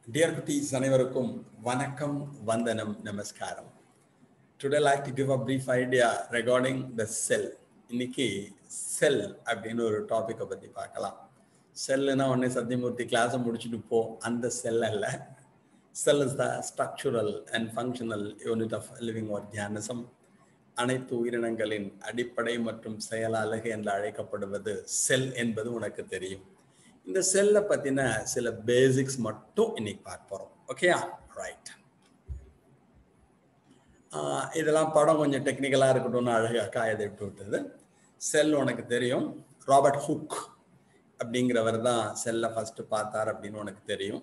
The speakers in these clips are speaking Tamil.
Dear cuties, அனைவருக்கும் வணக்கம் வந்தனம் நமஸ்காரம் today like to give a brief idea regarding the cell இன்னைக்கு செல் அப்படின்னு ஒரு டாப்பிக்கை பற்றி பார்க்கலாம் செல்லுனா உடனே சத்தியமூர்த்தி கிளாஸை முடிச்சுட்டு போ அந்த செல் அல்ல cell is the structural and functional unit of living organism அனைத்து உயிரினங்களின் அடிப்படை மற்றும் செயலாளகு என்று அழைக்கப்படுவது செல் என்பது உனக்கு தெரியும் இந்த செல்லை பற்றின சில பேசிக்ஸ் மட்டும் இன்னைக்கு பார்க்க போகிறோம் ஓகேயா ரைட் இதெல்லாம் படம் கொஞ்சம் டெக்னிக்கலாக இருக்கட்டும்னு அழகாக காயதை விட்டு விட்டது செல் உனக்கு தெரியும் ராபர்ட் ஹுக் அப்படிங்கிறவர் தான் செல்லை ஃபஸ்ட்டு பார்த்தார் அப்படின்னு உனக்கு தெரியும்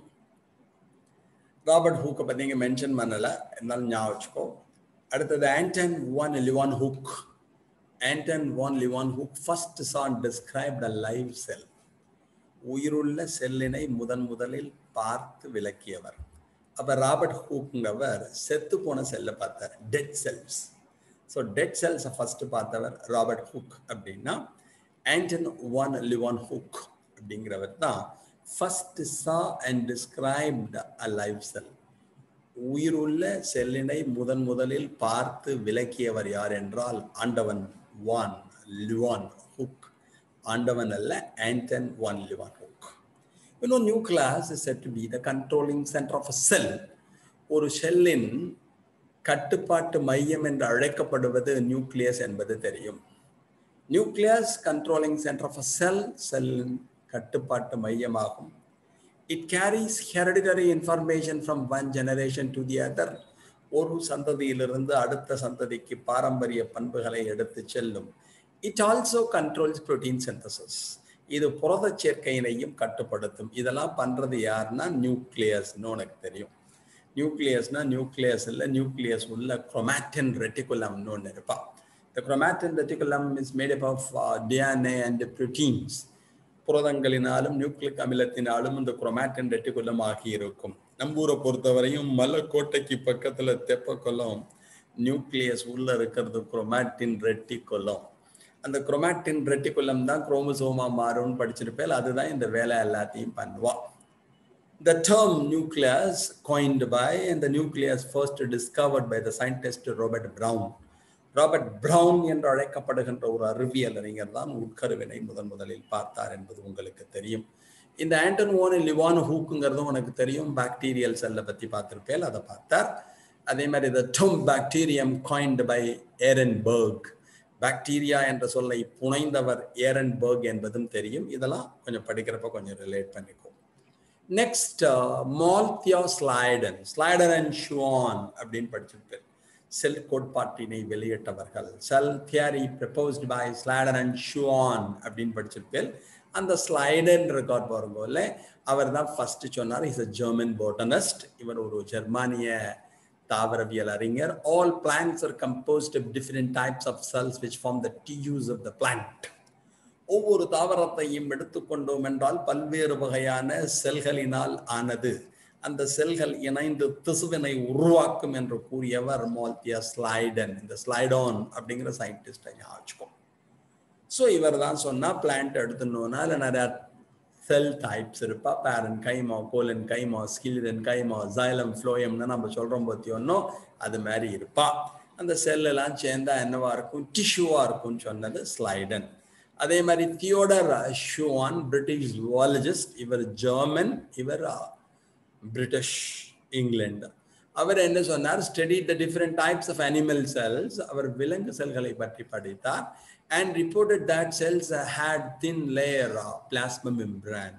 ராபர்ட் ஹூக்கை பற்றி இங்கே மென்ஷன் பண்ணலை இருந்தாலும் ஞாபகம் வச்சுக்கோ அடுத்தது Anton van Leeuwenhoek Anton van Leeuwenhoek first saw described a live cell உயிருள்ள செல்லினை முதன் முதலில் பார்த்து விளக்கியவர் அப்ப ராபர்ட் ஹூக்குங்கவர் செத்து போன செல்லை பார்த்தார் டெட் செல்ஸ் ஸோ டெட் செல்ஸை ஃபர்ஸ்ட் பார்த்தவர் ராபர்ட் ஹுக் அப்படின்னா ஆண்டன் ஒன் லிவான் ஹுக் அப்படிங்கிறவர் தான் first saw and described a live cell உயிருள்ள செல்லினை முதன் முதலில் பார்த்து விளக்கியவர் யார் என்றால் ஆண்டவன் வான் லிவான் ஹுக் ஆண்டவன் அல்ல ஆண்டன் ஒன் லிவான் ஹுக் இன்னும் nucleus is said to be the controlling centre of a cell ஒரு செல்லின் கட்டுப்பாட்டு மையம் என்று அழைக்கப்படுவது நியூக்ளியஸ் என்பது தெரியும் nucleus controlling centre of a cell செல்லின் கட்டுப்பாட்டு மையமாகும் it carries hereditary information from one generation to the other ஒரு சந்ததியிலிருந்து அடுத்த சந்ததிக்கு பாரம்பரிய பண்புகளை எடுத்து செல்லும் it also controls protein synthesis இது புரத சேர்க்கையினையும் கட்டுப்படுத்தும் இதெல்லாம் பண்றது யாருன்னா நியூக்ளியஸ்னு உனக்கு தெரியும் நியூக்ளியஸ்னா நியூக்ளியஸ் இல்லை நியூக்ளியஸ் உள்ள குரோமாட்டின் ரெட்டிகுலம்னு ஒன்று இருப்பா இந்த chromatin reticulum is made up of DNA and proteins புரதங்களினாலும் நியூக்ளிக் அமிலத்தினாலும் இந்த குரோமாட்டின் ரெட்டிகுலம் ஆகி இருக்கும் நம்பூரை பொறுத்தவரையும் மலைக்கோட்டைக்கு பக்கத்துல தெப்பக்குளம் நியூக்ளியஸ் உள்ள இருக்கிறது குரோமாட்டின் ரெட்டிகுலம் அந்த குரோமாட்டின் ரெட்டிகுலம் தான் குரோமோசோமா மாறும்னு படிச்சிருப்பேன் அதுதான் இந்த வேலை எல்லாத்தையும் பண்ணுவா The term nucleus coined by and the nucleus first discovered by the scientist Robert Brown. Robert Brown என்று அழைக்கப்படுகின்ற ஒரு அறிவியல் அறிஞர் தான் உட்கருவினை முதன் முதலில் பார்த்தார் என்பது உங்களுக்கு தெரியும் இந்த ஆண்டன் ஓன் லிவான் ஹூக்குங்கிறதும் உனக்கு தெரியும் பாக்டீரியல் செல்லை பற்றி பார்த்துருப்பேன் அதை பார்த்தார் அதே மாதிரி இந்த term bacterium coined by Ehrenberg bacteria என்ற சொல்லை புனைந்தவர் ஏரன் பர்க் என்பதும் தெரியும் இதெல்லாம் கொஞ்சம் படிக்கிறப்ப கொஞ்சம் ரிலேட் பண்ணிக்கும் நெக்ஸ்ட் மால்தியா ஸ்லைடன் ஸ்லைடன் அண்ட் ஷுவான் அப்படின்னு படிச்சிருப்பேன் செல் கோட்பாட்டினை வெளியிட்டவர்கள் cell theory proposed by Schleiden and Schwann அப்படின்னு படிச்சிருப்பேன் அந்த ஸ்லைடன் ரெக்கார்ட் பாருங்கல்ல அவர் தான் ஃபர்ஸ்ட் சொன்னார் இஸ் அ ஜெர்மன் போட்டனிஸ்ட் இவர் ஒரு ஜெர்மானிய தாவரவியல் அறிஞர் all plants are composed of different types of cells which form the tissues of the plant ஒவ்வொரு தாவரத்தையும் எடுத்துக்கொண்டோம் என்றால் பல்வேறு வகையான செல்களினால் ஆனது அந்த செல்கள் இணைந்து திசுவினை உருவாக்கும் என்று கூறியவர் மோல்தியா ஸ்லைடன் இந்த ஸ்லைடான் அப்படிங்கிற சயின்டிஸ்டை ஞாபகம் ஸோ இவர் தான் சொன்னால் பிளான்ட் எடுத்துனோன்னா இல்லை நிறையா செல் டைப்ஸ் இருப்பா பேரன் கைமா கோலன் கைமா ஸ்கிலிடன் கைமா ஜைலம் ஃப்ளோயம்னு நம்ம சொல்கிறோம் பற்றியோன்னோ அது மாதிரி இருப்பா அந்த செல்லெல்லாம் சேர்ந்தா என்னவா இருக்கும் டிஷ்யூவாக இருக்கும்னு சொன்னது ஸ்லைடன் அதே மாதிரி தியோடர் ஷுவான் பிரிட்டிஷ் ஜுவாலஜிஸ்ட் இவர் ஜெர்மன் இவர் பிரிட்டிஷ் இங்கிலாந்து அவர் என்ன சொன்னார் study the different types of animal cells அவர் விலங்கு செல்களை பற்றி படித்தார் and reported that cells had thin layer plasma membrane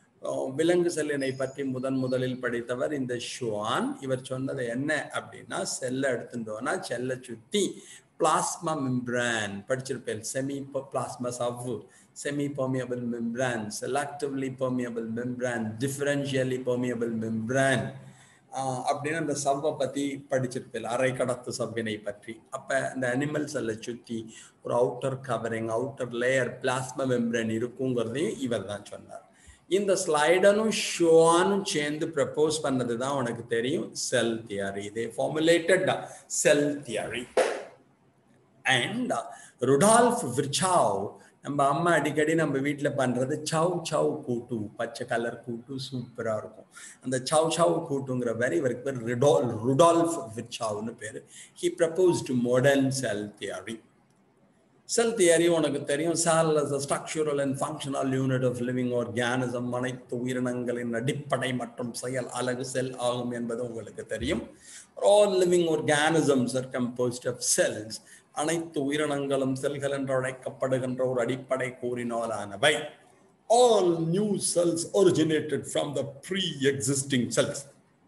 விலங்கு செல்லினை பற்றி முதன் முதலில் படித்தவர் இந்த ஷுவான் இவர் சொன்னது என்ன அப்படின்னா செல்லை எடுத்துட்டோம்னா செல்லை சுற்றி பிளாஸ்மா மெம்ப்ரான் படிச்சிருப்பேன் செமி பிளாஸ்மா சவ்வு semi permeable membrane, selectively permeable membrane, differentially permeable membrane அப்படின்னு அந்த சவ்வை பற்றி படிச்சிருப்பேன் அரை கடத்து சவ்வினை பற்றி அப்போ இந்த அனிமல் செல்லை சுற்றி ஒரு outer covering outer layer plasma membrane இருக்குங்கிறதையும் இவர் தான் சொன்னார் இந்த ஸ்லைடனும் ஷோனும் சேர்ந்து ப்ரப்போஸ் பண்ணது தான் உனக்கு தெரியும் செல் தியரி இதே formulated cell theory and uh, Rudolf Virchow நம்ம அம்மா அடிக்கடி நம்ம வீட்டில் பண்ணுறது சவ் சவ் கூட்டு பச்சை கலர் கூட்டு சூப்பராக இருக்கும் அந்த சவ் சவ் கூட்டுங்கிற மாதிரி இவருக்கு பேர் ரிடால் ருடால்ஃப் விச்சாவ்னு பேர் he proposed modern cell theory cell theory உனக்கு தெரியும் cell is structural and functional unit of living organism அனைத்து உயிரினங்களின் அடிப்படை மற்றும் செயல் அலகு செல் ஆகும் என்பது உங்களுக்கு தெரியும் all living organisms are composed of cells அனைத்து உயிரினங்களும் செல்கள் என்று அழைக்கப்படுகின்ற ஒரு அடிப்படை கூறினாலானவை all new cells originated from the pre existing cells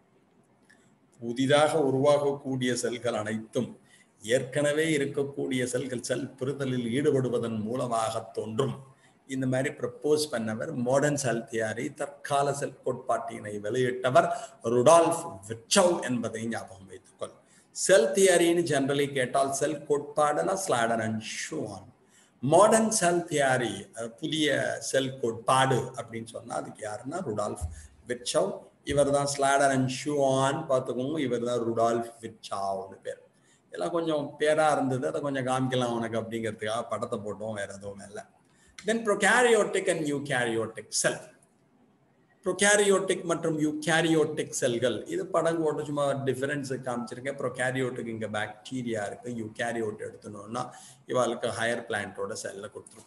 புதிதாக உருவாகக்கூடிய செல்கள் அனைத்தும் ஏற்கனவே இருக்கக்கூடிய செல்கள் செல் பெறுதலில் ஈடுபடுவதன் மூலமாக தோன்றும் இந்த மாதிரி ப்ரப்போஸ் பண்ணவர் மாடர்ன் செல் தியாரி தற்கால செல் கோட்பாட்டினை வெளியிட்டவர் ருடால்ஃப் விச்சவ் என்பதை ஞாபகம் வைத்துக்கொள் செல் தியரின்னு ஜெனரலி கேட்டால் செல் கோட்பாடுனா Schleiden and Schwann modern cell theory புதிய செல் கோட்பாடு அப்படின்னு சொன்னா அதுக்கு யாருன்னா ருடால்ஃப் விட்சவ் இவர் தான் ஸ்லாடர் அண்ட் ஷூவான் பார்த்துக்கோங்க இவர் தான் ருடால்ஃப் விட்சாவ்னு பேர் எல்லாம் கொஞ்சம் பேரா இருந்தது அதை கொஞ்சம் காமிக்கலாம் உனக்கு அப்படிங்கிறதுக்காக படத்தை போட்டோம் வேற எதுவும் இல்லை தென் ப்ரொகேரியோட்டிக் அண்ட் யூகேரியோட்டிக் செல் ப்ரொகேரியோட்டிக் மற்றும் யூகேரியோட்டிக் செல்கள் இது படம் போட்டு சும்மா டிஃபரன்ஸ் காமிச்சிருக்கேன் ப்ரொகேரியோட்டிக் இங்கே பாக்டீரியா இருக்கு யூகேரியோட் எடுத்துனோம்னா இவாளுக்கு ஹையர் பிளான்ட்டோட செல்ல கொடுத்துருக்கோம்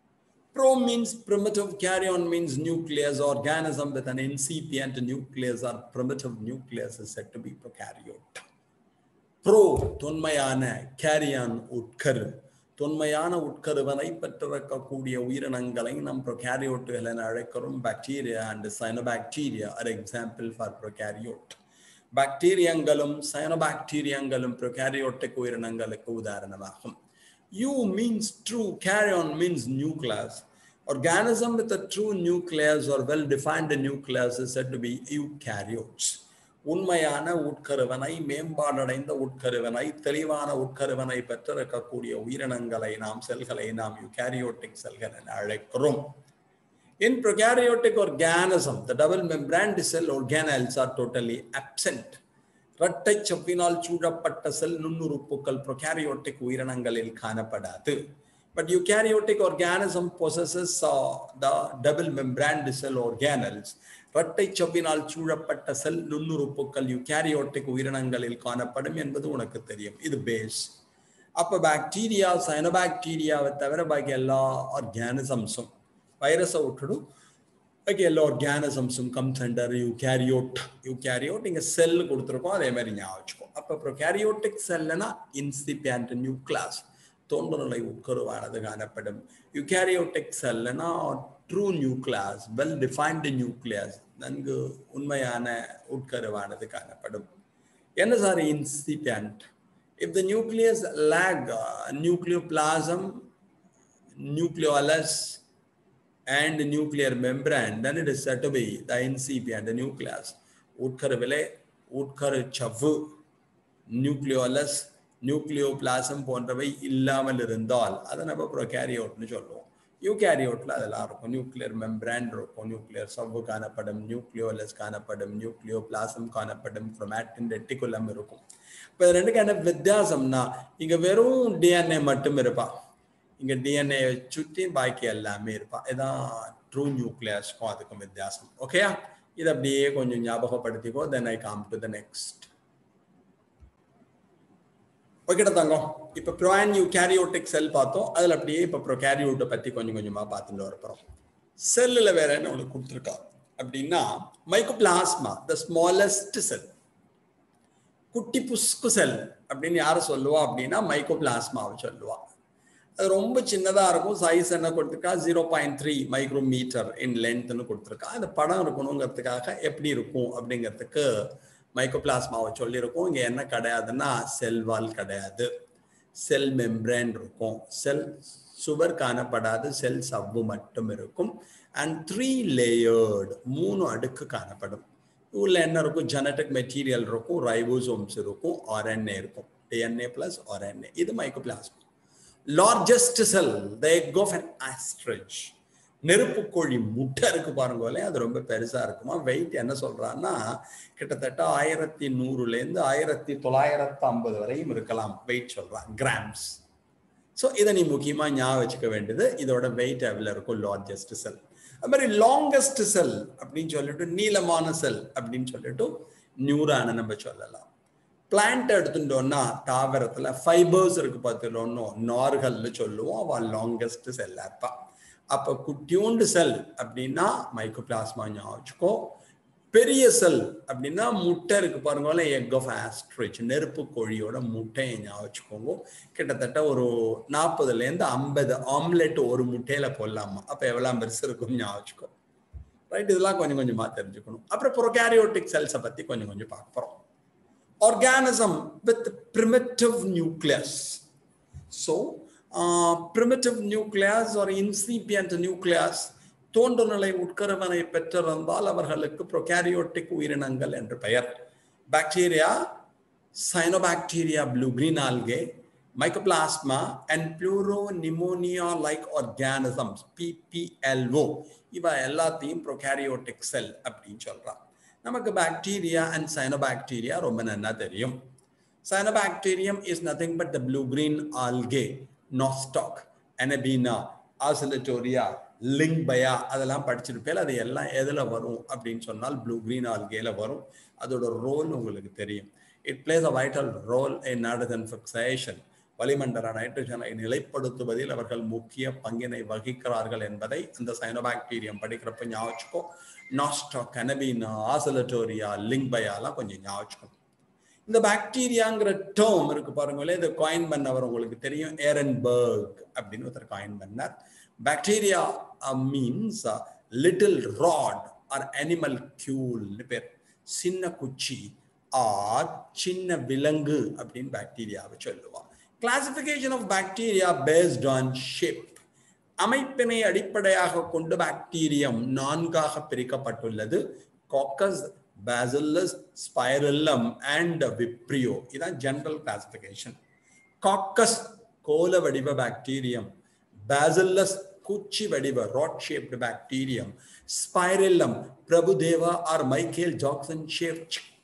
Pro means primitive, carrion means nucleus, organism with an incipient nucleus or primitive nucleus is said to be prokaryote. Pro தொன்மையான கேரியான் உட்கரு தொன்மையான உட்கருவனை பெற்றிருக்கக்கூடிய உயிரினங்களை நம் ப்ரொகாரியோட்டுகள் என அழைக்கிறோம் bacteria and cyanobacteria are example for prokaryote பாக்டீரியங்களும் சைனோபாக்டீரியங்களும் ப்ரொகாரியோட்டிக் உயிரினங்களுக்கு உதாரணமாகும் eu means true karyon means nucleus organism with a true nucleus or well defined nucleus is said to be eukaryotes உண்மையான உட்கருவனை மேம்பாடடைந்த உட்கருவனை தெளிவான உட்கருவனை பெற்றிருக்கக்கூடிய உயிரினங்களை நாம் செல்களை நாம் யூகாரியோட்டிக் செல்கள் என அழைக்கிறோம் In prokaryotic organism, the double membrane cell organelles are totally absent. இரட்டை செவ்வினால் சூழப்பட்ட செல் நுண்ணுறுப்புகள் ப்ரொகாரியோட்டிக் உயிரினங்களில் காணப்படாது but eukaryotic organism possesses the double membrane cell organelles இரட்டை செவ்வினால் சூழப்பட்ட செல் நுண்ணுறுப்புகள் யூகாரியோட்டிக் உயிரினங்களில் காணப்படும் என்பது உனக்கு தெரியும் இது பேஸ் அப்போ பாக்டீரியா சைனோபாக்டீரியாவை தவிர பாக்கி எல்லா ஆர்கானிசம்ஸும் வைரஸை விட்டுடும் பாக்கி எல்லா ஆர்கானிசம்ஸும் கம்ஸ் அண்டர் யூகேரியோட் யூகேரியோட் இங்கே செல் கொடுத்துருக்கோம் அதே மாதிரி ஞாபகம் வச்சுக்கோ அப்போ ப்ரொகேரியோட்டிக் செல்லுனா இன்சிபியன்ட் நியூ கிளாஸ் தோன்றுநிலை உட்கருவானது காணப்படும் யூகேரியோட்டிக் செல்லுனா true nucleus well defined nucleus நன்கு உண்மையான உட்கருவானது காணப்படும் என்ன sir incipient if the nucleus lack nucleoplasm nucleolus and nuclear membrane, then it is said to be the incipient, the nucleus. உட்கருவிலே உட்கரு சவ்வு நியூக்ளியோலஸ் நியூக்ளியோபிளாசம் போன்றவை இல்லாமல் இருந்தால் அதை நம்ம ப்ரொகேரியோட்னு சொல்லுவோம் யூகேரியோட்டில் அதெல்லாம் இருக்கும் நியூக்ளியர் மெம்ப்ரான் இருக்கும் நியூக்ளியர் சவ்வு காணப்படும் நியூக்ளியோலஸ் காணப்படும் நியூக்ளியோ பிளாசம் காணப்படும் குரோமேட்டின் ரெட்டிகுலம் இருக்கும் இப்போ ரெண்டுக்கு என்ன வித்தியாசம்னா இங்கே வெறும் டிஎன்ஏ மட்டும் இருப்பா இங்கே டிஎன்ஏ சுற்றி பாக்கி எல்லாமே இருப்பா இதான் ட்ரூ நியூக்ளியஸ்க்கும் அதுக்கும் வித்தியாசம் ஓகேயா இது அப்படியே கொஞ்சம் ஞாபகப்படுத்திக்கோ then I come to the next ஓகேடா தங்கம் இப்போ ப்ரோன் யூகேரியோட்டிக் செல் பார்த்தோம் அதில் அப்படியே இப்போ ப்ரொகேரியோட்டை பற்றி கொஞ்சம் கொஞ்சமாக பார்த்துட்டு வரப்போகிறோம் செல்லில் வேற என்ன ஒன்று கொடுத்துருக்கா அப்படின்னா மைக்கோபிளாஸ்மா த ஸ்மாலஸ்ட் செல் குட்டி புஸ்கு செல் அப்படின்னு யாரை சொல்லுவா அப்படின்னா மைக்கோபிளாஸ்மாவை சொல்லுவா அது ரொம்ப சின்னதாக இருக்கும் சைஸ் என்ன கொடுத்துருக்கா zero point three micrometre in லென்த்னு கொடுத்துருக்கா அந்த படம் இருக்கணுங்கிறதுக்காக எப்படி இருக்கும் அப்படிங்கிறதுக்கு மைக்கோபிளாஸ்மாவை சொல்லியிருக்கோம் இங்கே என்ன கிடையாதுன்னா செல் வால் கிடையாது செல் மெம்ப்ரேன் இருக்கும் செல் சுவர் காணப்படாது செல் சவ்வு மட்டும் இருக்கும் அண்ட் த்ரீ லேயர்டு மூணு அடுக்கு காணப்படும் உள்ள என்ன இருக்கும் ஜெனட்டிக் மெட்டீரியல் இருக்கும் ரைபோசோம்ஸ் இருக்கும் ஆர்என்ஏ இருக்கும் டிஎன்ஏ பிளஸ் ஆர்என்ஏ இது mycoplasma largest cell the egg of an ostrich நெருப்பு கோழி முட்டை இருக்கு பாருங்களேன் அது ரொம்ப பெருசா இருக்குமா வெயிட் என்ன சொல்றான்னா கிட்டத்தட்ட ஆயிரத்தி நூறுலேருந்து ஆயிரத்தி தொள்ளாயிரத்து ஐம்பது வரையும் இருக்கலாம் வெயிட் சொல்றான் கிராம்ஸ் ஸோ இதை நீ முக்கியமாக ஞாபகம் வச்சுக்க வேண்டியது இதோட வெயிட் எவ்வளோ இருக்கும் லார்ஜஸ்ட் செல் அது மாதிரி லாங்கஸ்ட் செல் அப்படின்னு சொல்லிட்டு நீளமான செல் அப்படின்னு சொல்லிட்டு நியூரான நம்ம சொல்லலாம் பிளான்ட் எடுத்துட்டோம்னா தாவரத்துல ஃபைபர்ஸ் இருக்கு பார்த்துட்டோம்னோ நார்கள்னு சொல்லுவோம் அவள் லாங்கஸ்ட் செல்லா இருப்பா அப்போ குட்டியூண்டு செல் அப்படின்னா மைக்கோபிளாஸ்மா ஞாபகம் வச்சுக்கோ பெரிய செல் அப்படின்னா முட்டை இருக்கு பாருங்களேன் எக் ஆஃப் ஆஸ்ட்ரிச் நெருப்பு கோழியோட முட்டையை ஞாபகம் வச்சுக்கோங்க கிட்டத்தட்ட ஒரு நாற்பதுலேருந்து ஐம்பது ஆம்லெட் ஒரு முட்டையில போடலாமா அப்போ எவ்வளோ பெருசு இருக்கும் ஞாபகம் வச்சுக்கோ ரைட் இதெல்லாம் கொஞ்சம் கொஞ்சமா தெரிஞ்சுக்கணும் அப்புறம் ப்ரொகாரியோட்டிக் செல்ஸை பத்தி கொஞ்சம் கொஞ்சம் பார்க்க போறோம் organism with primitive nucleus. So, uh, primitive nucleus or incipient nucleus தோன்று நிலை உட்கருவனை பெற்றிருந்தால் அவர்களுக்கு ப்ரொகாரியோட்டிக் உயிரினங்கள் என்று பெயர் bacteria cyanobacteria blue green algae mycoplasma and pleuro pneumonia like organisms PPLO இவ எல்லாத்தையும் ப்ரொகாரியோட்டிக் செல் அப்படின்னு சொல்றான் நமக்கு பாக்டீரியா அண்ட் சைனோபாக்டீரியா ரொம்ப நல்லா தெரியும் cyanobacterium is nothing but the blue green algae Nostoc Anabaena Oscillatoria Lyngbya அதெல்லாம் படிச்சிருப்பேன் அது எல்லாம் எதில் வரும் அப்படின்னு சொன்னால் ப்ளூ கிரீன் ஆல்கேல வரும் அதோட ரோல் உங்களுக்கு தெரியும் it plays a vital role in nitrogen fixation வளிமண்டல நைட்ரஜனை நிலைப்படுத்துவதில் அவர்கள் முக்கிய பங்கினை வகிக்கிறார்கள் என்பதை அந்த சைனோபாக்டீரியம் படிக்கிறப்ப ஞாபகம் நாஸ்டா கனபினா ஆசலட்டோரியா லிங்பயாலாம் கொஞ்சம் ஞாபகம் இந்த பாக்டீரியாங்கிற டேர்ம் இருக்கு பாருங்களேன் இதை காயின் பண்ணவர் உங்களுக்கு தெரியும் ஏரன்பர்க் அப்படின்னு ஒருத்தர் காயின் பண்ணார் bacteria means little rod or animal கியூல்னு பேர் சின்ன குச்சி ஆர் சின்ன விலங்கு அப்படின்னு பாக்டீரியாவை சொல்லுவான் classification of bacteria based on shape அமைப்பினை அடிப்படையாக கொண்டு பாக்டீரியம் நான்காக பிரிக்கப்பட்டுள்ளது coccus bacillus spirillum and vibrio இதான் ஜெனரல் கிளாசிபிகேஷன் காக்கஸ் கோல வடிவ பாக்டீரியம் பேசில்லஸ் குச்சி வடிவ rod shaped bacterium spirillum Prabhudeva or Michael Jackson shape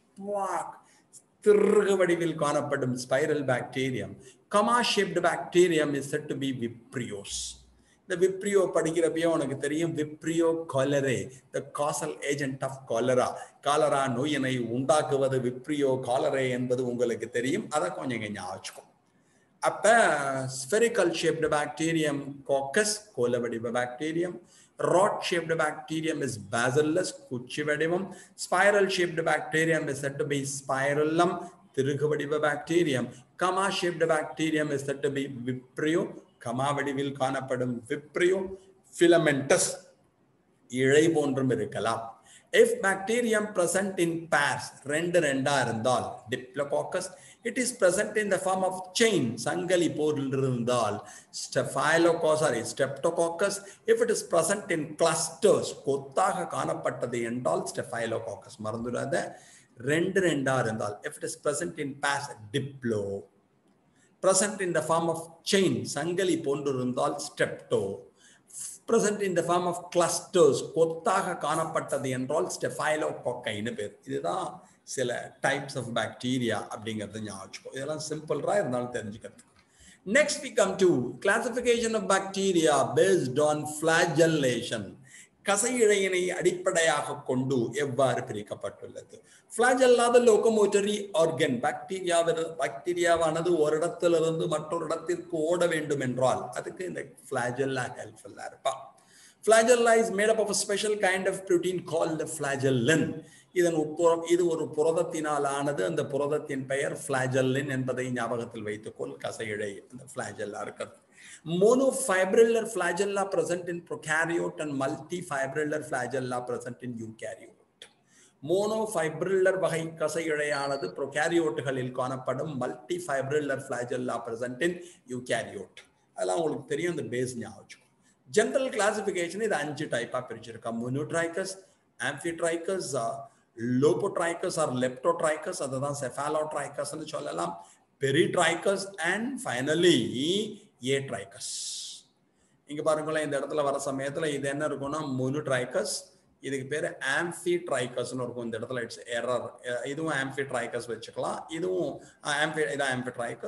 திருகு வடிவில் காணப்படும் spiral bacterium comma shaped bacterium is said to be vibrios இந்த விப்ரியோ படிக்கிறப்பயோ உனக்கு தெரியும் vibrio cholerae the causal agent of cholera cholera நோயினை உண்டாக்குவது விப்ரியோ காலரே என்பது உங்களுக்கு தெரியும் அதை கொஞ்சம் இங்க ஞாபகம் அப்ப ஸ்பெரிக்கல் ஷேப்டு பாக்டீரியம் காக்கஸ் கோல வடிவ bacterium rod shaped bacterium is bacillus குச்சி வடிவம் spiral shaped bacterium is said to be spirillum திருகு வடிவ bacterium comma shaped bacterium is said to be vibrio comma வடிவில் காணப்படும் விப்ரியோ ஃபிலமெண்டஸ் இழை போன்றும் இருக்கலாம் if bacterium present in pairs ரெண்டு ரெண்டா இருந்தால் diplococcus it is present in the form of chain சங்கலி போரில் இருந்தால் staphylococcus sorry streptococcus if it is present in clusters கொத்தாக காணப்பட்டது என்றால் ஸ்டெஃபைலோகாக்கஸ் மறந்துடாத ரெண்டு ரெண்டா இருந்தால் if it is present in pairs diplo present in the form of chain சங்கலி போன்றிருந்தால் strepto present in the form of clusters கொத்தாக காணப்பட்டது என்றால் ஸ்டெஃபைலோ கொக்கைன்னு பேர் இதுதான் சில டைப்ஸ் ஆஃப் பாக்டீரியா அப்படிங்கிறது ஞாபகம் இதெல்லாம் சிம்பிளா இருந்தாலும் தெரிஞ்சுக்கிறதுக்கு next we come to classification of bacteria based on flagellation கசையிழையினை அடிப்படையாக கொண்டு எவ்வாறு பிரிக்கப்பட்டுள்ளது ஃபிளாஜல்லாத லோகமோட்டரி ஆர்கன் பாக்டீரியாவில் பாக்டீரியாவானது ஒரு இடத்திலிருந்து மற்றொரு இடத்திற்கு ஓட வேண்டும் என்றால் அதுக்கு இந்த ஃபிளாஜல்லா ஹெல்ப்ஃபுல்லா இருப்பா flagella is made up of special kind of protein called flagellin இதன் உட்புறம் இது ஒரு புரதத்தினால் ஆனது அந்த புரதத்தின் பெயர் ஃபிளாஜல்லின் என்பதை ஞாபகத்தில் வைத்துக்கொள் கசையிழை அந்த ஃபிளாஜல்லா இருக்கிறது monofibrillar flagella present in prokaryote and multifibrillar flagella present in eukaryote மோனோஃபைப்ரில்லர் வகை கசை இழையானது ப்ரொகாரியோட்டுகளில் காணப்படும் multi fibrillar flagella present in eukaryote அதெல்லாம் உங்களுக்கு தெரியும் இந்த பேஸ் ஞாபகம் ஜென்ரல் கிளாசிபிகேஷன் இது அஞ்சு டைப்பா பிரிச்சிருக்கா மொனோட்ரைக்கஸ் ஆம்பிட்ரைக்கஸ் லோபோட்ரைக்கஸ் ஆர் லெப்டோட்ரைக்கஸ் அதுதான் செஃபாலோட்ரைக்கஸ்னு சொல்லலாம் பெரிட்ரைக்கஸ் அண்ட் ஃபைனலி ஏ ட்ரைக்கஸ் இங்க பாருங்களேன் இந்த இடத்துல வர சமயத்துல இது என்ன இருக்கும்னா மொனோட்ரைக்கஸ் இதுக்கு பேர் ஆம்பி ட்ரைக்கஸ்னு இருக்கும் இந்த இடத்துல இட்ஸ் எரர் இதுவும் ஆம்பி ட்ரைக்கஸ் வச்சுக்கலாம் இதுவும் ஆம்பி இதான் ஆம்பி ட்ரைக்கஸ்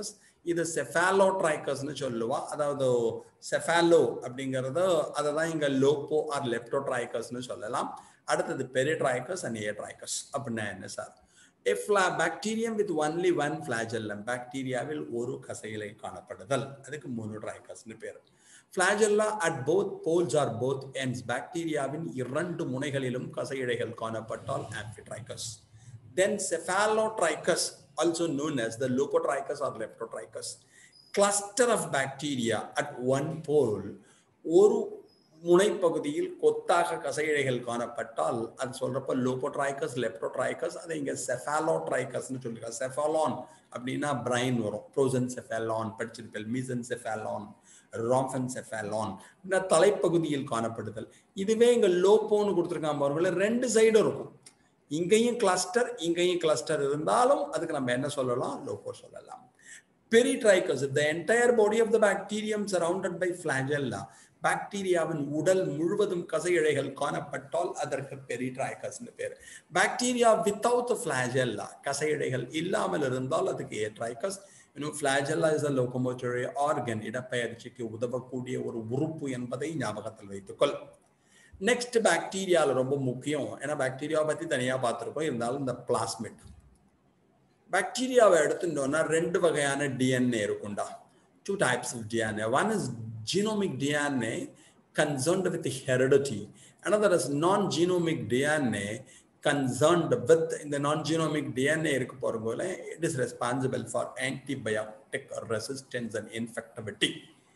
இது செஃபாலோட்ரைக்கஸ்னு சொல்லுவா அதாவது செஃபாலோ அப்படிங்கிறது அதை தான் இங்கே லோப்போ ஆர் லெப்டோட்ரைக்கஸ்னு சொல்லலாம் அடுத்தது பெரிட்ரைக்கஸ் அண்ட் ஏட்ரைக்கஸ் அப்படின்னா என்ன சார் எஃப்லா bacterium with only one flagellum பாக்டீரியாவில் ஒரு கசையிலை காணப்படுதல் அதுக்கு மோனோட்ரைக்கஸ்னு பேர் flagella at both poles or both ends பாக்டீரியாவின் இரண்டு முனைகளிலும் கசையிழைகள் காணப்பட்டால் ஆம்பிட்ரைக்கஸ் தென் செஃபாலோட்ரைக்கஸ் also known as the Lopotrichus or Leptotrichus. Cluster of bacteria at one pole ஒரு முனைப்பகுதியில் கொத்தாக கசையிழைகள் காணப்பட்டால் அது சொல்றப்ப லோபோட்ரைக்கஸ் லெப்டோட்ரைக்கஸ் அதை இங்க செஃபாலோட்ரைக்கஸ்னு சொல்லிருக்காங்க செஃபாலான் அப்படின்னா பிரைன் வரும் ப்ரோசன் செஃபாலான் படிச்சிருப்பேன் மீசன் செஃபாலான் ராம்ஃபன் செஃபாலான் தலைப்பகுதியில் காணப்படுதல் இதுவே இங்க லோப்போன்னு கொடுத்துருக்காங்க பாருங்கள ரெண்டு சைடும் இருக்கும் இங்கேயும் கிளஸ்டர் இங்கேயும் கிளஸ்டர் இருந்தாலும் அதுக்கு நம்ம என்ன சொல்லலாம் லோகோ சொல்லலாம் peritrichous the entire body of the bacterium surrounded by flagella பாக்டீரியாவின் உடல் முழுவதும் கசையிழைகள் காணப்பட்டால் அதற்கு பெரிட்ரைக்கஸ்னு பேர் பாக்டீரியா வித்தவுட் ஃபிளாஜெல்லா கசையிழைகள் இல்லாமல் இருந்தால் அதுக்கு ஏட்ரைக்கஸ் இன்னும் flagella is a locomotory organ இடப்பெயர்ச்சிக்கு உதவக்கூடிய ஒரு உறுப்பு என்பதை ஞாபகத்தில் வைத்துக்கொள் நெக்ஸ்ட் பாக்டீரியாவில் ரொம்ப முக்கியம் ஏன்னா பாக்டீரியாவை பற்றி தனியாக பார்த்துருக்கோம் இருந்தாலும் இந்த பிளாஸ்மிட் பாக்டீரியாவை எடுத்துட்டோம்னா ரெண்டு வகையான டிஎன்ஏ இருக்கும்டா two types of DNA one is genomic DNA concerned with heredity another is non-genomic DNA concerned with இந்த non-genomic DNA இருக்கு போகிறபோல it is responsible for antibiotic resistance and infectivity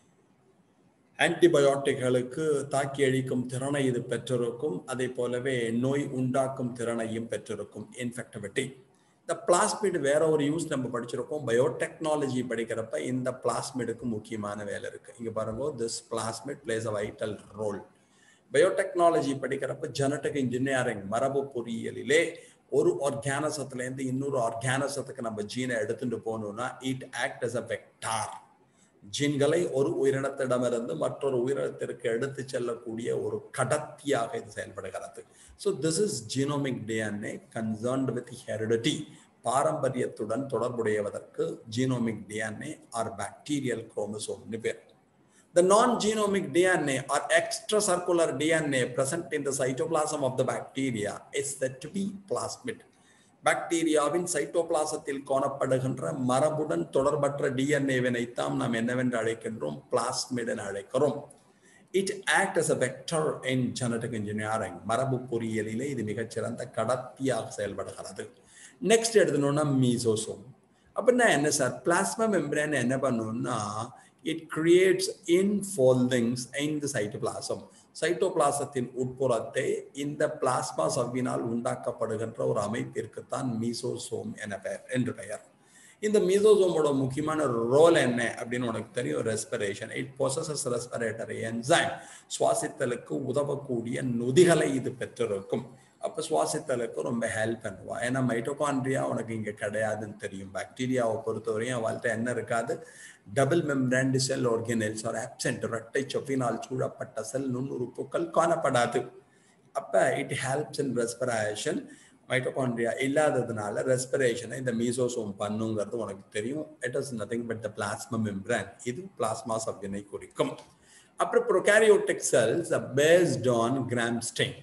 ஆன்டிபயோட்டிக்களுக்கு தாக்கி அழிக்கும் திறனை இது பெற்றிருக்கும் அதே போலவே நோய் உண்டாக்கும் திறனையும் பெற்றிருக்கும் இன்ஃபெக்டிவிட்டி இந்த பிளாஸ்மிட் வேற ஒரு யூஸ் நம்ம படிச்சிருக்கோம் பயோடெக்னாலஜி படிக்கிறப்ப இந்த பிளாஸ்மிடுக்கு முக்கியமான வேலை இருக்கு இங்க பாருங்க this plasmid plays a vital role biotechnology படிக்கிறப்ப ஜெனட்டிக் இன்ஜினியரிங் மரபு பொறியியலிலே ஒரு ஆர்கானசத்துலேருந்து இன்னொரு ஆர்கானசத்துக்கு நம்ம ஜீனை எடுத்துட்டு போகணும்னா it act as a vector ஜீன்களை ஒரு உயிரினத்திடமிருந்து மற்றொரு உயிரினத்திற்கு எடுத்து செல்லக்கூடிய ஒரு கடத்தியாக இது செயல்படுகிறது so this is genomic DNA concerned with heredity பாரம்பரியத்துடன் தொடர்புடையவதற்கு ஜீனோமிக் டிஎன்ஏ ஆர் பாக்டீரியல் குரோமசோம்னு பேர் The non-genomic DNA or extracircular DNA present in the cytoplasm of the bacteria is said to be plasmid. பாக்டீரியாவின் சைட்டோபிளாசத்தில் காணப்படுகின்ற மரபுடன் தொடர்பற்ற டிஎன்ஏவினைத்தான் நாம் என்னவென்று அழைக்கின்றோம் பிளாஸ்மிட் என அழைக்கிறோம் it act as a vector in genetic engineering மரபு பொறியியலிலே இது மிகச்சிறந்த கடத்தியாக செயல்படுகிறது நெக்ஸ்ட் எடுத்தணும்னா மீசோசோம் அப்படின்னா என்ன சார் பிளாஸ்மா மெம்பரேன் என்ன பண்ணணும்னா it creates infoldings in the cytoplasm சைட்டோபிளாசத்தின் உட்புறத்தை இந்த பிளாஸ்மா சவ்வினால் உண்டாக்கப்படுகின்ற ஒரு அமைப்பிற்குத்தான் மீசோசோம் என பெயர் என்று பெயர் இந்த மீசோசோமோட முக்கியமான ரோல் என்ன அப்படின்னு உனக்கு தெரியும் respiration it possesses respiratory enzyme சுவாசித்தலுக்கு உதவக்கூடிய நொதிகளை இது பெற்றிருக்கும் அப்போ சுவாசித்தலுக்கு ரொம்ப ஹெல்ப் பண்ணுவா ஏன்னா மைட்டோகான்ட்ரியா உனக்கு இங்கே கிடையாதுன்னு தெரியும் பாக்டீரியாவை பொறுத்தவரையும் அவள்கிட்ட என்ன இருக்காது double membrane cell organelles are absent இரட்டை சொப்பினால் சூழப்பட்ட செல் நுண்ணுறுப்புகள் காணப்படாது அப்போ it helps in respiration mitochondria இல்லாததுனால ரெஸ்பிரேஷனை இந்த மீசோசோம் பண்ணுங்கிறது உனக்கு தெரியும் it is nothing but the plasma membrane இது பிளாஸ்மா சப்வினை குறிக்கும் அப்புறம் prokaryotic cells based on Gram stain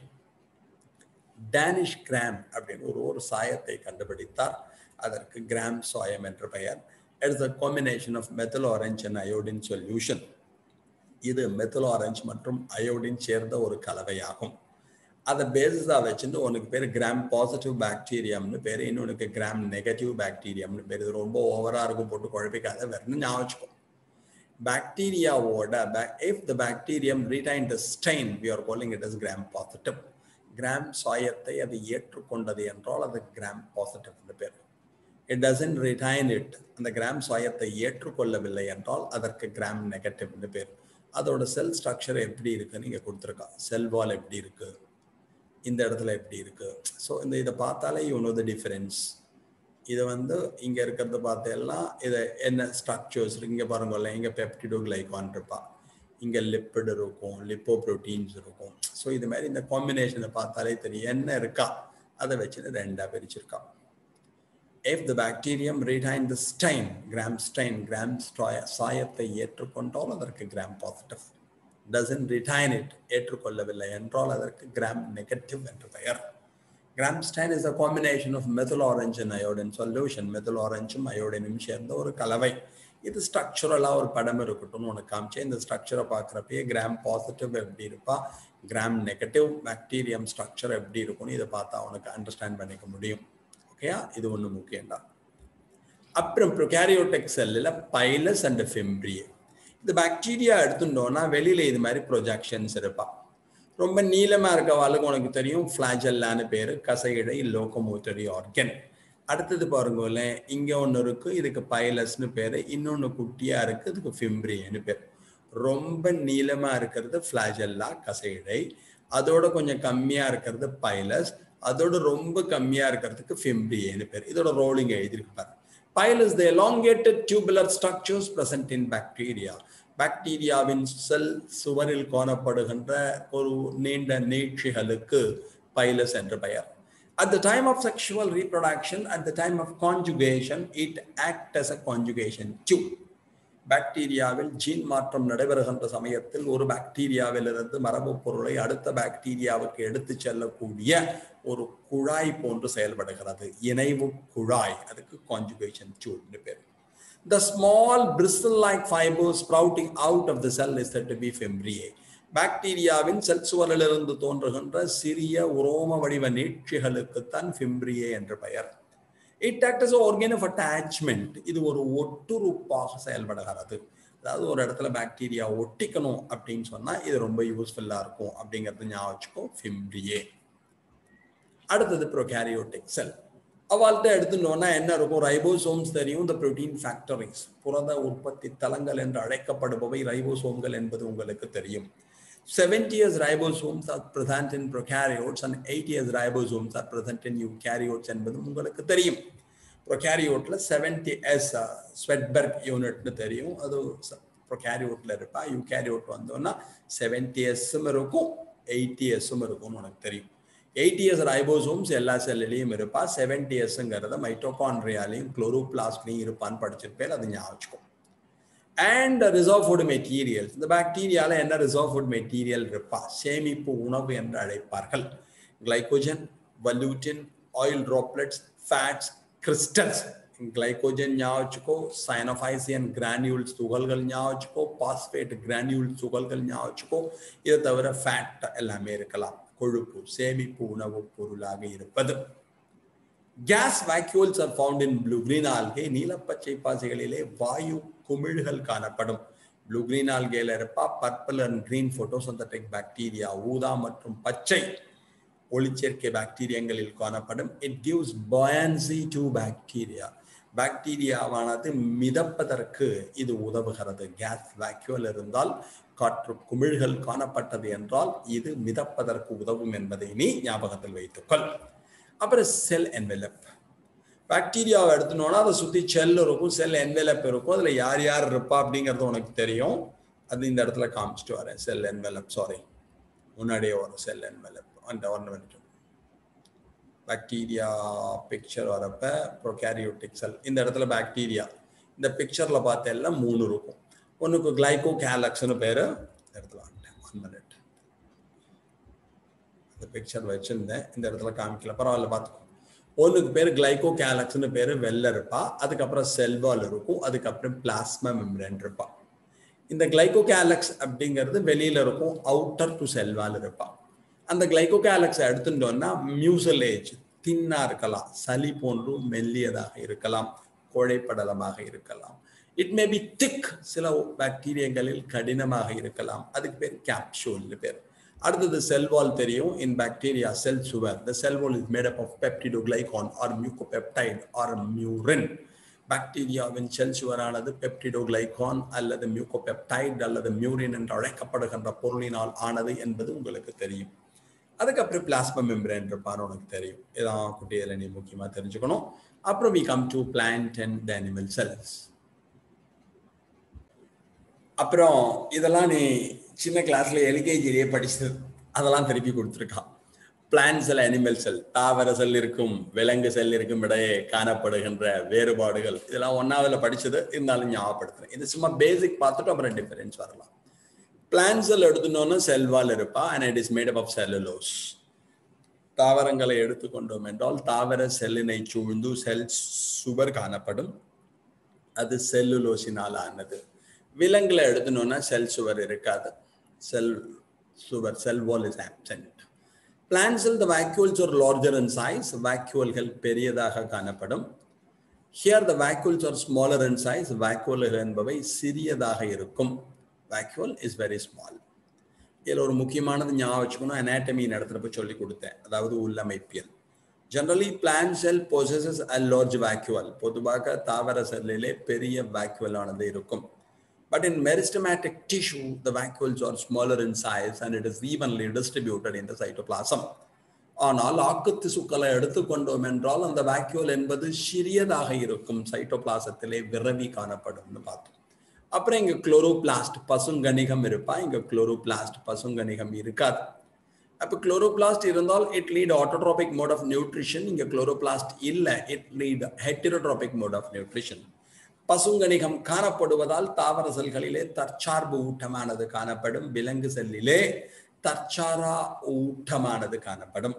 Danish Gram அப்படின்னு ஒரு ஒரு சாயத்தை கண்டுபிடித்தார் அதற்கு கிராம் சாயம் என்ற பெயர் it's a combination of methyl orange and iodine solution இது மெத்தல் ஆரஞ்ச் மற்றும் அயோடின் சேர்ந்த ஒரு கலவையாகும் அதை பேசிஸாக வச்சுட்டு உனக்கு பேர் கிராம் பாசிட்டிவ் பாக்டீரியம்னு பேர் இன்னொன்று கிராம் நெகட்டிவ் பாக்டீரியம்னு பேர் இது ரொம்ப ஓவராக இருக்கும் போட்டு குழப்பிக்காத வேறு ஞாபகம் வச்சுக்கோ பாக்டீரியாவோட if the bacterium retain the stain we are calling it is Gram positive Gram சாயத்தை அது ஏற்றுக்கொண்டது என்றால் அது கிராம் பாசிட்டிவ்னு பேர் இட் டசன் ரிடைன் இட் அந்த கிராம் சாயத்தை ஏற்றுக்கொள்ளவில்லை என்றால் அதற்கு கிராம் நெகட்டிவ்னு பேர் அதோட செல் ஸ்ட்ரக்சர் எப்படி இருக்குன்னு இங்கே கொடுத்துருக்கா செல் வால் எப்படி இருக்கு இந்த இடத்துல எப்படி இருக்கு ஸோ இந்த இதை பார்த்தாலே யூ நோ த டிஃபரன்ஸ் இதை வந்து இங்கே இருக்கிறத பார்த்தெல்லாம் இதை என்ன ஸ்ட்ரக்சர்ஸ் இங்கே பாருங்கல்ல இங்கே பெப்டிடோ கிளைகான் இருப்பா இங்கே லிப்பிட் இருக்கும் லிப்போ ப்ரோட்டீன்ஸ் இருக்கும் ஸோ இது மாதிரி இந்த காம்பினேஷனை பார்த்தாலே தெரியும் என்ன இருக்கா அதை வச்சுன்னு ரெண்டாக பிரிச்சிருக்கா if the bacterium retain the stain gram stain gram சாயத்தை ஏற்றுக்கொண்டால் அதற்கு gram positive doesn't retain it ஏற்றுக்கொள்ளவில்லை என்றால் அதற்கு gram negative என்று பெயர் gram stain is a combination of methyl orange and iodine solution methyl orangeம் அயோடினும் சேர்ந்த ஒரு கலவை இது ஸ்ட்ரக்சரலாக ஒரு படம் இருக்கட்டும்னு உனக்கு காமிச்சேன் இந்த ஸ்ட்ரக்சரை பார்க்குறப்பயே கிராம் பாசிட்டிவ் எப்படி இருப்பா கிராம் நெகட்டிவ் பாக்டீரியம் ஸ்ட்ரக்சர் எப்படி இருக்கும்னு இதை பார்த்தா உனக்கு அண்டர்ஸ்டாண்ட் பண்ணிக்க முடியும் ஓகேயா இது ஒன்று முக்கியம்தான் அப்புறம் ப்ரொகேரியோடெக் செல்லில் பைலஸ் அண்ட் ஃபிம்ப்ரியே இந்த பாக்டீரியா எடுத்துட்டோம்னா வெளியில இது மாதிரி ப்ரொஜெக்ஷன்ஸ் இருப்பா ரொம்ப நீளமாக இருக்க வாழ்க்கை உனக்கு தெரியும் ஃப்ளாஜல்லான்னு பேர் கசையிடை லோகமோட்டரி ஆர்கன் அடுத்தது பாருங்கள இங்கே ஒன்று இருக்கு இதுக்கு பைலஸ்னு பேர் இன்னொன்று குட்டியாக இருக்கு இதுக்கு ஃபிம்ப்ரியன்னு பேர் ரொம்ப நீளமாக இருக்கிறது ஃப்ளாஜல்லா கசையிடை அதோட கொஞ்சம் கம்மியாக இருக்கிறது பைலஸ் அதோட ரொம்ப கம்மியாக இருக்கிறதுக்கு ஃபிம்ப்ரியன்னு பேர் இதோட ரோலிங் எழுதியிருப்பார் pilus the elongated tubular structures present in bacteria பாக்டீரியாவின் செல் சுவரில் காணப்படுகின்ற ஒரு நீண்ட நீட்சிகளுக்கு பைலஸ் என்று பெயர் At the time of sexual reproduction, at the time of conjugation, it acts as a conjugation tube. பாக்டீரியாவில் ஜீன் மாற்றம் நடைபெறுகின்ற சமயத்தில் ஒரு பாக்டீரியாவிலிருந்து மரபு பொருளை அடுத்த பாக்டீரியாவுக்கு எடுத்து செல்லக்கூடிய ஒரு குழாய் போன்று செயல்படுகிறது இணைவு குழாய் அதுக்கு கான்ஜுகேஷன் டியூப்னு பேர் The small bristle-like fibers sprouting out of the cell is said to be fimbriae. பாக்டீரியாவின் செல் சுவரிலிருந்து தோன்றுகின்ற சிறிய உரோம வடிவ நீட்சிகளுக்குத்தான் ஃபிம்ப்ரியே என்று பெயர் it act as organ of attachment இது ஒரு ஒட்டுறுப்பாக செயல்படுகிறது அதாவது ஒரு இடத்துல பாக்டீரியா ஒட்டிக்கணும் அப்படின்னு சொன்னா இது ரொம்ப யூஸ்ஃபுல்லா இருக்கும் அப்படிங்கிறது ஞாபகம் வச்சுக்கோ ஃபிம்ப்ரியே அடுத்தது ப்ரோகேரியோட்டிக் செல் அவள்கிட்ட எடுத்துட்டோம்னா என்ன இருக்கும் ரைபோசோம்ஸ் தெரியும் இந்த ப்ரோட்டீன் ஃபேக்டரிஸ் புரத உற்பத்தி தலங்கள் என்று அழைக்கப்படுபவை ரைபோசோம்கள் என்பது உங்களுக்கு தெரியும் 70 years ribosomes are present in prokaryotes and 8 years ribosomes are present in eukaryotes என்பது உங்களுக்கு தெரியும் ப்ரொகாரியோட்ல செவன்டி எஸ் ஸ்வெட்பர்க் யூனிட்னு தெரியும் அது ப்ரொகாரியோட்ல இருப்பா யூகேரியோட் வந்தோம்னா செவன்டி எஸ்ஸும் இருக்கும் எயிட்டி எஸ்ஸும் இருக்கும்னு உனக்கு தெரியும் எயிட்டி இயர்ஸ் ரைபோசோம்ஸ் எல்லா செல்லுலையும் இருப்பா செவன்டி எஸ்ங்கிறத மைட்டோகான்ட்ரியாலையும் குளோரோபிளாஸ்ட்லையும் இருப்பான்னு படிச்சிருப்பேன் அது ஞாபகம் வச்சுக்கோ அண்ட் ரிசர்வ் ஃபுட் மெட்டீரியல்ஸ் இந்த பாக்டீரியால என்ன ரிசர்வ் ஃபுட் மெட்டீரியல் இருப்பா சேமிப்பு உணவு என்று அழைப்பார்கள் glycogen volutin oil droplets fats crystals glycogen ஞாபகம் வச்சுக்கோ சைனோஃபைசியன் கிரானியூல்ஸ் துகள்கள் ஞாபகம் வச்சுக்கோ பாஸ்பேட் கிரானியூல்ஸ் துகள்கள் ஞாபகம் வச்சுக்கோ இதை தவிர ஃபேட் எல்லாமே இருக்கலாம் கொழுப்பு சேமிப்பு உணவு பொருளாக இருப்பது gas vacuoles are found in blue green algae நீலப்பச்சை பாசிகளிலே வாயு குமிழ்கள் காணப்படும் ப்ளூ கிரீன் ஆல்கேல இருப்பா purple and green photosynthetic bacteria ஊதா மற்றும் பச்சை ஒளிச்சேர்க்கை பாக்டீரியங்களில் காணப்படும் it gives buoyancy to bacteria பாக்டீரியாவானது மிதப்பதற்கு இது உதவுகிறது கேஸ் வேக்யூல் இருந்தால் காற்று குமிழ்கள் காணப்பட்டது என்றால் இது மிதப்பதற்கு உதவும் என்பதை நீ ஞாபகத்தில் வைத்துக்கொள் அப்புறம் செல் என்வெலப் பாக்டீரியாவை எடுத்துனோன்னா அதை சுற்றி செல் இருக்கும் செல் என்வெலப் இருக்கும் அதில் யார் யார் இருப்பா அப்படிங்கிறது உனக்கு தெரியும் அது இந்த இடத்துல காமிச்சிட்டு வரேன் செல் என்வெலப் சாரி முன்னாடியே வரும் செல் என்வெலப் அந்த ஒன்று பாக்டீரியா பிக்சர் வரப்ப ப்ரொகேரியோட்டிக் செல் இந்த இடத்துல பாக்டீரியா இந்த பிக்சரில் பார்த்த எல்லாம் மூணு இருக்கும் ஒன்றுக்கு கிளைகோ கேலக்ஸ்னு பேர் இடத்துல ஒன் மினிட் இந்த பிக்சர் வச்சுருந்தேன் இந்த இடத்துல காமிக்கல பரவாயில்ல பார்த்துக்கோ ஒன்றுக்கு பேர் கிளைகோ கேலக்ஸ்னு பேர் வெள்ளை இருப்பா அதுக்கப்புறம் செல்வால் இருக்கும் அதுக்கப்புறம் பிளாஸ்மா மெம்ரேன் இருப்பா இந்த கிளைகோ கேலக்ஸ் அப்படிங்கிறது வெளியில இருக்கும் அவுட்டர் டு செல்வால் இருப்பா அந்த கிளைகோ கேலக்ஸை எடுத்துட்டோம்னா மியூசலேஜ் தின்னா இருக்கலாம் சளி போன்று மெல்லியதாக இருக்கலாம் கோழைப்படலமாக இருக்கலாம் இட் மே பி திக் சில பாக்டீரியங்களில் கடினமாக இருக்கலாம் அதுக்கு பேர் கேப்சூல்னு பேர் அடுத்தது செல் வால் தெரியும் இன் பாக்டீரியா செல் சுவர் the cell wall is made up of peptidoglycan or mucopeptide or murein பாக்டீரியாவின் செல் சுவரானது பெப்டிடோகிளைகான் அல்லது மியூகோபெப்டைட் அல்லது மியூரின் என்று அழைக்கப்படுகின்ற பொருளினால் ஆனது என்பது உங்களுக்கு தெரியும் அதுக்கப்புறம் பிளாஸ்மா மெம்பரேன் இருப்பான்னு உனக்கு தெரியும் இதான் குட்டியில் நீ முக்கியமாக தெரிஞ்சுக்கணும் அப்புறம் we come to plant and animal cells அப்புறம் இதெல்லாம் நீ சின்ன கிளாஸ்ல எல்கேஜிலேயே படிச்சது அதெல்லாம் திருப்பி கொடுத்துருக்கான் பிளான்ட் செல் அனிமல் செல் தாவர செல் இருக்கும் விலங்கு செல் இருக்கும் இடையே காணப்படுகின்ற வேறுபாடுகள் இதெல்லாம் ஒன்னாவதுல படிச்சது இருந்தாலும் ஞாபகப்படுத்துறேன் இது சும்மா பேசிக் பார்த்துட்டு அப்புறம் டிஃபரன்ஸ் வரலாம் பிளான்ட் செல் எடுத்துட்டோம்னா செல்வால் இருப்பா and it is made of cellulose தாவரங்களை எடுத்துக்கொண்டோம் என்றால் தாவர செல்லினை சூழ்ந்து செல் சுவர் காணப்படும் அது செல்லுலோசினால் ஆனது விலங்குல எடுத்துனோம்னா செல் சுவர் இருக்காது செல் சுவர் செல் வால் இஸ் ஆப்சென்ட் பிளான்ஸில் த வேக்யூல்ஸ் ஒரு லார்ஜர் இன் சைஸ் வேக்யூல்கள் பெரியதாக காணப்படும் here the vacuoles are smaller in size வேக்யூல்கள் என்பவை சிறியதாக இருக்கும் வேக்யூல் இஸ் வெரி ஸ்மால் இதில் ஒரு முக்கியமானது ஞாபகம் வச்சுக்கணும் அனாட்டமி நடத்துகிறப்ப சொல்லி கொடுத்தேன் அதாவது உள்ளமைப்பியல் generally plant cell possesses a large vacuole பொதுவாக தாவர செல்லிலே பெரிய வேக்யூவல் ஆனது இருக்கும் But in meristematic tissue, the vacuoles are smaller in size and it is evenly distributed in the cytoplasm. ஆனால் ஆக்கு திசுக்களை எடுத்துக்கொண்டோம் என்றால் அந்த வேக்யூல் என்பது சிறியதாக இருக்கும் சைட்டோபிளாசத்திலே விரவி காணப்படும்னு பார்த்தோம் அப்புறம் இங்க குளோரோபிளாஸ்ட் பசுங்கணிகம் இருப்பா இங்க குளோரோபிளாஸ்ட் பசுங்கணிகம் இருக்காது அப்போ குளோரோபிளாஸ்ட் இருந்தால் it lead autotrophic mode of nutrition இங்க குளோரோபிளாஸ்ட் இல்லை it lead heterotrophic mode of nutrition பசுங்கணிகம் காணப்படுவதால் தாவர செல்களிலே தற்சார்பு ஊட்டமானது காணப்படும் விலங்கு செல்லிலே தற்சாரா ஊட்டமானது காணப்படும்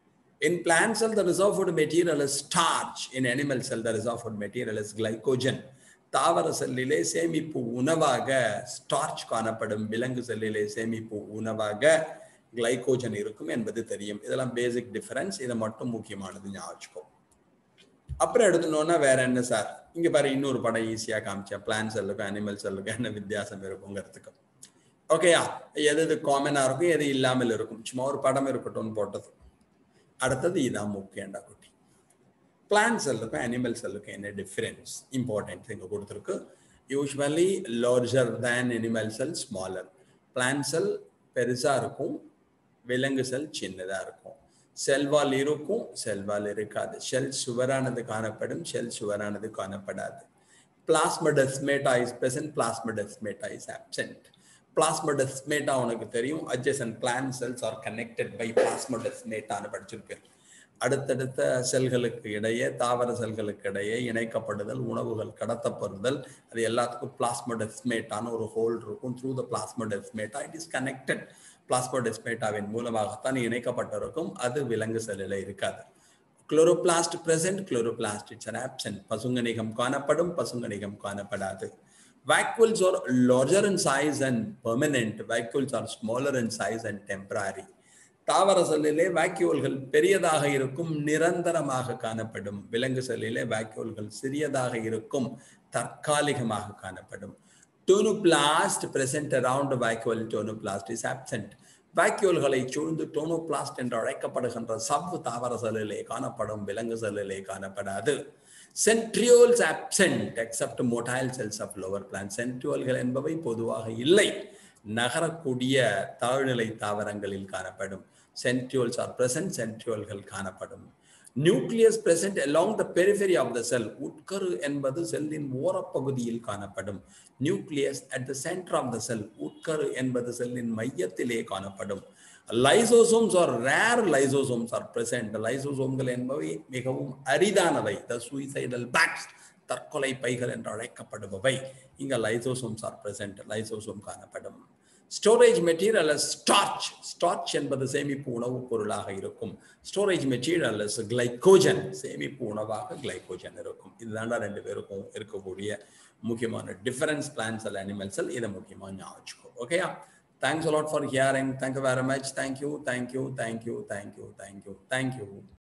In plant cell, the reserve food material is starch. In animal cell, the reserve food material is glycogen. தாவர செல்லிலே சேமிப்பு உணவாக ஸ்டார்ச் காணப்படும் விலங்கு செல்லிலே சேமிப்பு உணவாக கிளைகோஜன் இருக்கும் என்பது தெரியும் இதெல்லாம் பேசிக் டிஃபரன்ஸ் இதை மட்டும் முக்கியமானது ஞாபகம் அப்புறம் எடுத்துனோன்னா வேற என்ன சார் இங்க பாரு இன்னொரு படம் ஈஸியா காமிச்சேன் பிளான் செல்லுக்கும் அனிமல் செல்லுக்கும் என்ன வித்தியாசம் இருக்குங்கிறதுக்கு ஓகேயா எது எது காமனா இருக்கும் எது இல்லாமல் இருக்கும் சும்மா ஒரு படம் இருக்கட்டும்னு போட்டது அடுத்தது இதான் முக்கியண்டா குட்டி பிளான் செல்லுக்கும் அனிமல் செல்லுக்கும் என்ன டிஃபரன்ஸ் இம்பார்ட்டன்ஸ் இங்க கொடுத்துருக்கு usually larger than animal cell smaller plant cell பெருசா இருக்கும் விலங்கு செல் சின்னதா இருக்கும் செல்வால் இருக்கும் செல்வால் இருக்காது ஷெல் சுவரானது காணப்படும் ஷெல் சுவரானது காணப்படாது plasmodesmata is present plasmodesmata is absent plasmodesmata உனக்கு தெரியும் adjacent plant cells are connected by பிளாஸ்மடஸ்மேட்டான்னு படிச்சிருப்பேன் அடுத்தடுத்த செல்களுக்கு இடையே தாவர செல்களுக்கு இடையே இணைக்கப்படுதல் உணவுகள் கடத்தப்படுதல் அது எல்லாத்துக்கும் பிளாஸ்மடஸ்மேட்டான ஒரு ஹோல் இருக்கும் through the plasmodesmata it is connected பிளாஸ்மோடெஸ்மேட்டாவின் மூலமாகத்தான் இணைக்கப்பட்டிருக்கும் அது விலங்கு செல்லில் இருக்காது chloroplast present chloroplast it's an absent பசுங்கணிகம் காணப்படும் பசுங்கணிகம் காணப்படாது vacuoles are larger in size and permanent vacuoles are smaller in size and temporary தாவர செல்லிலே வேக்யூல்கள் பெரியதாக இருக்கும் நிரந்தரமாக காணப்படும் விலங்கு செல்லிலே வேக்யூல்கள் சிறியதாக இருக்கும் தற்காலிகமாக காணப்படும் tonoplast present around vacuole tonoplast is absent வேக்யூல்களை சூழ்ந்து டோனோபிளாஸ்ட் என்று அழைக்கப்படுகின்ற சவ்வு தாவர செல்லிலே காணப்படும் விலங்கு செல்லிலே காணப்படாது centrioles absent except motile cells of lower plant சென்ட்ரியோல்கள் என்பவை பொதுவாக இல்லை நகரக்கூடிய தாழ்நிலை தாவரங்களில் காணப்படும் சென்ட்ரியோல்ஸ் ஆர் பிரசன்ட் சென்ட்ரியோல்கள் காணப்படும் nucleus present along the periphery of the cell உட்கரு என்பது செல்லின் ஓரப்பகுதியில் காணப்படும் nucleus at the center of the cell உட்கரு என்பது செல்லின் மையத்திலே காணப்படும் lysosomes are rare lysosomes are present லைசோசோம்கள் என்பவை மிகவும் அரிதானவை த சூசைடல் பேக்ஸ் தற்கொலை பைகள் என்று அழைக்கப்படுபவை இங்க லைசோசோம்ஸ் ஆர் பிரசன்ட் லைசோசோம் காணப்படும் ஸ்டோரேஜ் மெட்டீரியல் ஸ்டார்ச் ஸ்டார்ச் என்பது சேமிப்பு உணவுப் பொருளாக இருக்கும் ஸ்டோரேஜ் மெட்டீரியல் கிளைகோஜன் சேமிப்பு உணவாக கிளைகோஜன் இருக்கும் இதுதான்டா ரெண்டு பேருக்கும் இருக்கக்கூடிய முக்கியமான டிஃபரன்ஸ் பிளான்ஸ் அல் அனிமல்ஸ் இதை முக்கியமாக ஞாபகம் ஓகேயா thanks a lot for hearing thank you very much thank you thank you thank you thank you thank you thank you